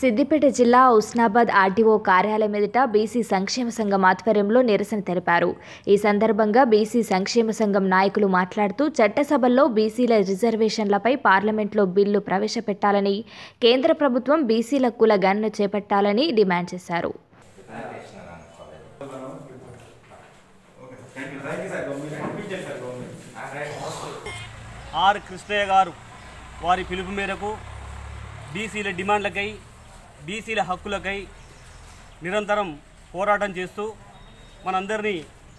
సిద్దిపేట జిల్లా ఉస్నాబాద్ ఆర్టీఓ కార్యాలయం ఎదుట బీసీ సంక్షేమ సంఘం ఆధ్వర్యంలో నిరసన తెలిపారు ఈ సందర్భంగా బీసీ సంక్షేమ సంఘం నాయకులు మాట్లాడుతూ చట్టసభల్లో బీసీల రిజర్వేషన్లపై పార్లమెంట్లో బిల్లు ప్రవేశపెట్టాలని కేంద్ర ప్రభుత్వం బీసీల కుల గణన చేపట్టాలని డిమాండ్ చేశారు ఆర్ కృష్ణయ్య గారు వారి పిలుపు మేరకు బీసీల డిమాండ్లకై బీసీల హక్కులకై నిరంతరం పోరాటం చేస్తూ మనందరినీ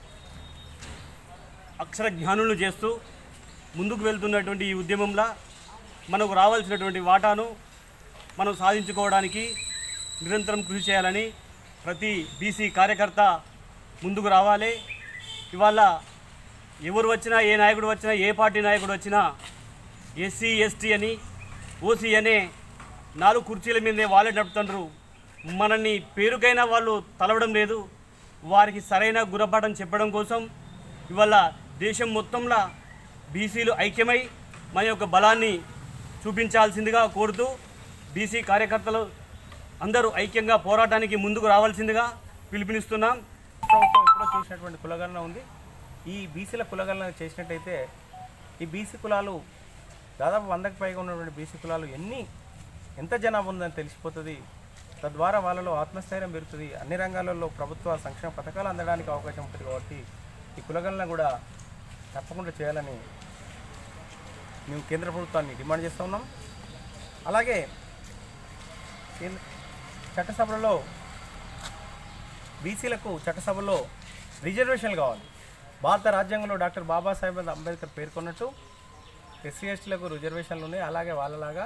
అక్షర జ్ఞానులు చేస్తూ ముందుకు వెళ్తున్నటువంటి ఈ ఉద్యమంలో మనకు రావాల్సినటువంటి వాటాను మనం సాధించుకోవడానికి నిరంతరం కృషి చేయాలని ప్రతి బీసీ కార్యకర్త ముందుకు రావాలి ఇవాళ ఎవరు వచ్చినా ఏ నాయకుడు వచ్చినా ఏ పార్టీ నాయకుడు వచ్చినా ఎస్సీ ఎస్టీ అని ఓసీ అనే నాలుగు కుర్చీల మీదే వాళ్ళే నడుపుతుండ్రు మనల్ని పేరుకైనా వాళ్ళు తలవడం లేదు వారికి సరైన గురపాఠం చెప్పడం కోసం ఇవాళ దేశం మొత్తంలో బీసీలు ఐక్యమై మన యొక్క బలాన్ని చూపించాల్సిందిగా కోరుతూ బీసీ కార్యకర్తలు అందరూ ఐక్యంగా పోరాటానికి ముందుకు రావాల్సిందిగా పిలుపునిస్తున్నాం ప్రభుత్వం ఎప్పుడో చేసినటువంటి కులగణన ఉంది ఈ బీసీల కులగణన చేసినట్టయితే ఈ బీసీ కులాలు దాదాపు వందకు పైగా ఉన్నటువంటి బీసీ కులాలు ఎన్ని ఎంత జనాభా ఉందని తెలిసిపోతుంది తద్వారా వాళ్ళలో ఆత్మస్థైర్యం పెరుగుతుంది అన్ని రంగాలలో ప్రభుత్వ సంక్షేమ పథకాలు అందడానికి అవకాశం ఉంటుంది కాబట్టి ఈ కులగణన కూడా తప్పకుండా చేయాలని మేము కేంద్ర ప్రభుత్వాన్ని డిమాండ్ చేస్తూ ఉన్నాం అలాగే కేంద్ర చట్టసభలలో బీసీలకు చట్టసభలో రిజర్వేషన్లు కావాలి భారత రాజ్యాంగంలో డాక్టర్ బాబాసాహెబ్ అంబేద్కర్ పేర్కొన్నట్టు ఎస్సీ ఎస్టీలకు రిజర్వేషన్లు ఉన్నాయి అలాగే వాళ్ళలాగా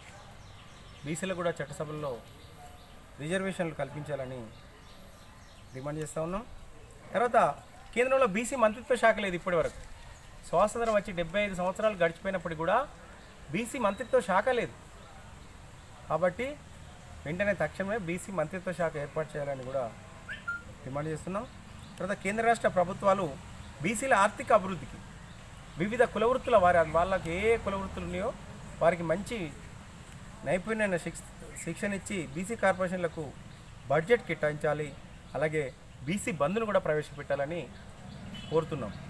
బీసీలకు కూడా చట్టసభల్లో రిజర్వేషన్లు కల్పించాలని డిమాండ్ చేస్తూ ఉన్నాం తర్వాత కేంద్రంలో బీసీ మంత్రిత్వ శాఖ లేదు ఇప్పటివరకు స్వాతంత్రం వచ్చి డెబ్బై ఐదు సంవత్సరాలు గడిచిపోయినప్పటికీ కూడా బీసీ మంత్రిత్వ శాఖ లేదు కాబట్టి వెంటనే తక్షణమే బీసీ మంత్రిత్వ శాఖ ఏర్పాటు చేయాలని కూడా డిమాండ్ చేస్తున్నాం తర్వాత కేంద్ర రాష్ట్ర ప్రభుత్వాలు బీసీల ఆర్థిక అభివృద్ధికి వివిధ కులవృత్తుల వారి వాళ్ళకి ఏ ఏ కులవృత్తులు ఉన్నాయో వారికి మంచి నైపుణ్యమైన శిక్ష శిక్షణ ఇచ్చి బీసీ కార్పొరేషన్లకు బడ్జెట్ కేటాయించాలి అలాగే బీసీ బంధును కూడా ప్రవేశపెట్టాలని కోరుతున్నాం